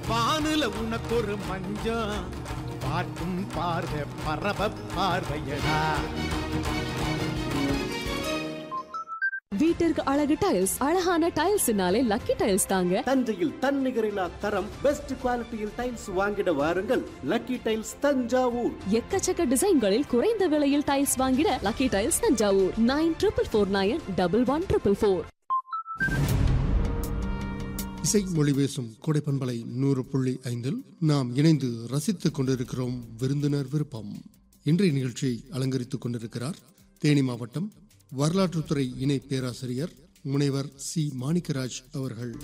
வானுல உனக்கு ஒரு மஞ்சம் பார்க்கும் பார்வை பரவ பார்வையடா வீட்டிற்கு அழகு டைல்ஸ் அழகான டைல்ஸ்னாலே லக்கி டைல்ஸ் தாங்க தஞ்சையில் தன்னிகரில்லா தரம் பெஸ்ட் குவாலிட்டியில் டைல்ஸ் வாங்கிட வாருங்கள் லக்கி டைல்ஸ் தஞ்சாவூர் எக்கச்சக்க டிசைன்களில் குறைந்த விலையில் டைல்ஸ் வாங்கிட Lucky Tiles Thanjavur nine triple four nine double one triple four இசை மொழி பேசும் கொடைப்பண்பலை நூறு புள்ளி ஐந்தில் நாம் இணைந்து ரசித்துக் கொண்டிருக்கிறோம் விருந்தினர் விருப்பம் இன்றைய நிகழ்ச்சியை அலங்கரித்துக் கொண்டிருக்கிறார் தேனி மாவட்டம் வரலாற்றுத்துறை இணை பேராசிரியர் முனைவர் சி மாணிக்கராஜ் அவர்கள்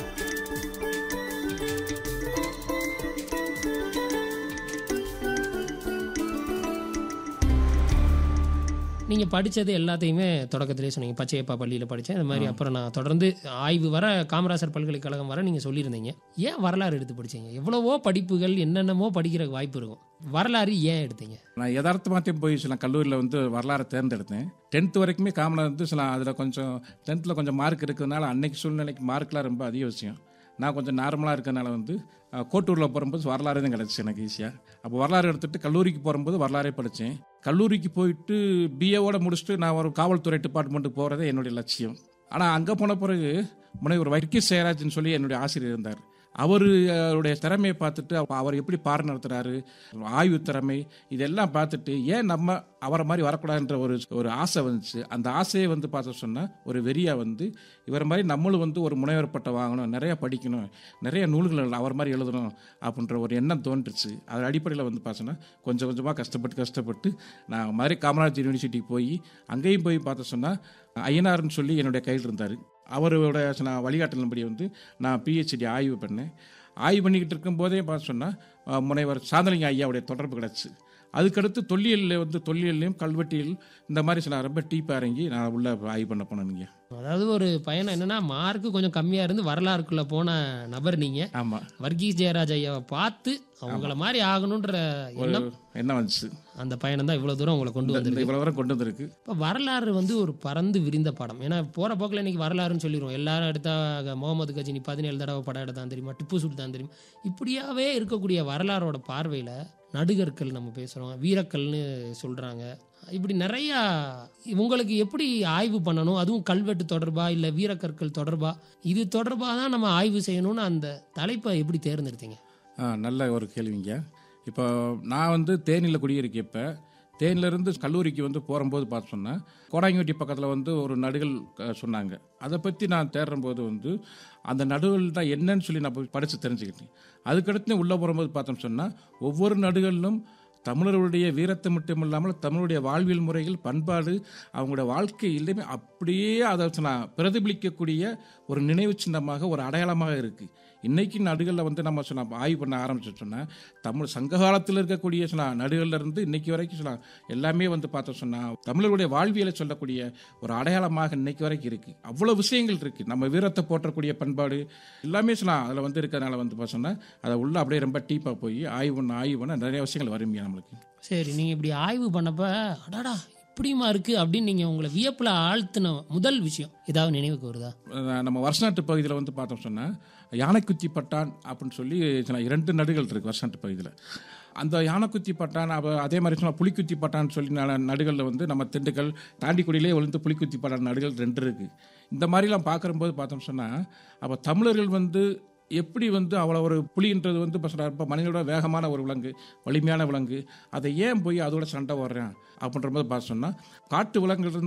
நீங்கள் படித்தது எல்லாத்தையுமே தொடக்கத்திலே சொன்னீங்க பச்சையப்பா பள்ளியில் படித்தேன் இந்த மாதிரி அப்புறம் நான் தொடர்ந்து ஆய்வு வர காமராசர் பல்கலைக்கழகம் வர நீங்கள் சொல்லியிருந்தீங்க ஏன் வரலாறு எடுத்து படிச்சீங்க எவ்வளவோ படிப்புகள் என்னென்னமோ படிக்கிற வாய்ப்பு இருக்கும் வரலாறு ஏன் எடுத்தீங்க நான் யதார்த்தமாத்தையும் போய் சில கல்லூரியில் வந்து வரலாறு தேர்ந்தெடுத்தேன் டென்த்து வரைக்குமே காமனாக வந்து சில அதில் கொஞ்சம் டென்த்தில் கொஞ்சம் மார்க் இருக்கிறதுனால அன்னைக்கு சூழ்நிலைக்கு மார்க்லாம் ரொம்ப அதிக விஷயம் நான் கொஞ்சம் நார்மலாக இருக்கிறதுனால வந்து அஹ், கோட்டூரில் போகும்போது வரலாறு தான் கிடச்சி எனக்கு ஈஸியாக அப்போ வரலாறு எடுத்துட்டு கல்லூரிக்கு போகும்போது வரலாறே படித்தேன் கல்லூரிக்கு போயிட்டு பிஏவோட முடிச்சுட்டு நான் ஒரு காவல்துறை டிபார்ட்மெண்ட்டுக்கு போகிறதே என்னுடைய லட்சியம் ஆனால் அங்கே போன பிறகு முனைவர் வர்க்கி சேராஜ்னு சொல்லி என்னுடைய ஆசிரியர் இருந்தார் அவர் அவருடைய திறமையை பார்த்துட்டு அப்ப அவர் எப்படி பாடம் நடத்துறாரு ஆய்வு திறமை இதெல்லாம் பார்த்துட்டு ஏன் நம்ம அவரை மாதிரி வரக்கூடாதுன்ற ஒரு ஒரு ஆசை வந்துச்சு அந்த ஆசையை வந்து பார்த்து சொன்னால் ஒரு வெறியா வந்து இவரை மாதிரி நம்மளும் வந்து ஒரு முனைவர் பட்டம் வாங்கணும் நிறைய படிக்கணும் நிறைய நூல்கள் அவர் மாதிரி எழுதணும் அப்படின்ற ஒரு எண்ணம் தோன்றுச்சு அது அடிப்படையில் வந்து பார்த்தோன்னா கொஞ்சம் கொஞ்சமாக கஷ்டப்பட்டு கஷ்டப்பட்டு நான் மாதிரி காமராஜ் யூனிவர்சிட்டிக்கு போய் அங்கேயும் போய் பார்த்து சொன்னால் ஐயனார்னு சொல்லி என்னுடைய கையில் இருந்தார் அவரோட நான் வழிகாட்டலின்படி வந்து நான் பிஹெச்டி ஆய்வு பண்ணேன் ஆய்வு பண்ணிக்கிட்டு இருக்கும்போதே பார்த்து சொன்னால் முனைவர் சாந்தலிங்க ஐயாவுடைய தொடர்பு கிடச்சி அதுக்கடுத்து தொல்லியலில் வந்து தொல்லியல்லையும் கல்வெட்டியில் இந்த மாதிரி சில ரொம்ப டீப்பாக இறங்கி நான் உள்ள ஆய்வு பண்ண போனேனுங்க அதாவது ஒரு பயணம் என்னன்னா மார்க் கொஞ்சம் கம்மியாக இருந்து வரலாறுக்குள்ளே போன நபர் நீங்கள் ஆமாம் வர்கீஸ் ஜெயராஜ் ஐயாவை பார்த்து அவங்கள மாதிரி ஆகணுன்ற ஒரு எண்ணம் என்ன வந்துச்சு அந்த பயணம் தான் இவ்வளோ தூரம் உங்களை கொண்டு இந்த வந்திருக்கு இவ்வளோ வரை கொண்டு வந்திருக்கு இப்போ வரலாறு வந்து ஒரு பறந்து விரிந்த படம் ஏன்னா போகிற போக்கில் இன்னைக்கு வரலாறுன்னு சொல்லிடுவோம் எல்லாரும் எடுத்தா முகமது கஜினி பதினேழு தடவை படம் எடுத்தான் தெரியுமா டிப்பு சுல்தான் தெரியுமா இப்படியாவே இருக்கக்கூடிய வரலாறோட பார்வையில் நடுகற்கள் நம்ம பேசுகிறோம் வீரக்கல்னு சொல்கிறாங்க இப்படி நிறையா உங்களுக்கு எப்படி ஆய்வு பண்ணணும் அதுவும் கல்வெட்டு தொடர்பா இல்லை வீரக்கற்கள் தொடர்பா இது தொடர்பாக தான் நம்ம ஆய்வு செய்யணும்னு அந்த தலைப்பை எப்படி தேர்ந்தெடுத்தீங்க ஆ நல்ல ஒரு கேள்விங்க இப்போ நான் வந்து தேனியில் குடியிருக்கப்ப தேனியிலேருந்து கல்லூரிக்கு வந்து போகும்போது பார்த்து சொன்னேன் கோடாங்குட்டி பக்கத்தில் வந்து ஒரு நடுகள் அஹ், சொன்னாங்க அதை பற்றி நான் தேடும்போது வந்து அந்த நடுகள் தான் என்னன்னு சொல்லி நான் போய் படித்து தெரிஞ்சுக்கிட்டேன் அதுக்கடுத்து உள்ளே போகும்போது பார்த்தோம் சொன்னால் ஒவ்வொரு நடுகளிலும் தமிழர்களுடைய வீரத்தை மட்டும் இல்லாமல் தமிழுடைய வாழ்வியல் முறைகள் பண்பாடு அவங்களுடைய வாழ்க்கை எல்லாமே அப்படியே அதை நான் பிரதிபலிக்கக்கூடிய ஒரு நினைவு சின்னமாக ஒரு அடையாளமாக இருக்குது இன்னைக்கு நடுகளில் வந்து நம்ம சொன்ன ஆய்வு பண்ண ஆரம்பிச்சு சொன்னால் தமிழ் சங்க காலத்தில் இருக்கக்கூடிய சொன்ன நடுகள்ல இருந்து இன்னைக்கு வரைக்கும் சொன்னா எல்லாமே வந்து பார்த்தோம் சொன்னால் தமிழருடைய வாழ்வியலை சொல்லக்கூடிய ஒரு அடையாளமாக இன்னைக்கு வரைக்கும் இருக்குது அவ்வளோ விஷயங்கள் இருக்குது நம்ம வீரத்தை போற்றக்கூடிய பண்பாடு எல்லாமே சொன்னா அதில் வந்து இருக்கிறதுனால வந்து பார்த்தோம்னா அதை உள்ள அப்படியே ரொம்ப டீப்பாக போய் ஆய்வு பண்ண ஆய்வு பண்ண நிறைய விஷயங்கள் வருங்க நம்மளுக்கு சரி நீங்கள் இப்படி ஆய்வு பண்ணப்ப அடாடா இப்படியுமா இருக்குது அப்படின்னு நீங்கள் உங்களை வியப்பில் ஆழ்த்தின முதல் விஷயம் ஏதாவது நினைவுக்கு வருதா அஹ் நம்ம வருஷநாட்டு பகுதியில் வந்து பார்த்தோம் சொன்னால் யானைக்குத்தி பட்டான் அப்படின்னு சொல்லி சில இரண்டு நடுகள் இருக்குது வருஷநாட்டு பகுதியில் அந்த யானைக்குத்தி பட்டான் அப்போ அதே மாதிரி சொன்னால் புலிக்குத்தி பட்டான்னு சொல்லி ந- நடுகளில் வந்து நம்ம திண்டுக்கல் தாண்டிக்குடியிலே விழுந்து புலிக்குத்தி பட்டான் நடுகள் ரெண்டு இருக்குது இந்த மாதிரிலாம் பார்க்கும்போது பார்த்தோம் சொன்னால் அப்போ தமிழர்கள் வந்து எப்படி வந்து அவ்வளோ ஒரு புலின்றது வந்து இப்போ சொல்ற இப்போ மனிதனோட வேகமான ஒரு விலங்கு வலிமையான விலங்கு அதை ஏன் போய் அதோட சண்டை வர்றேன் அப்படின்ற போது பார்த்து சொன்னால் காட்டு விலங்குகள்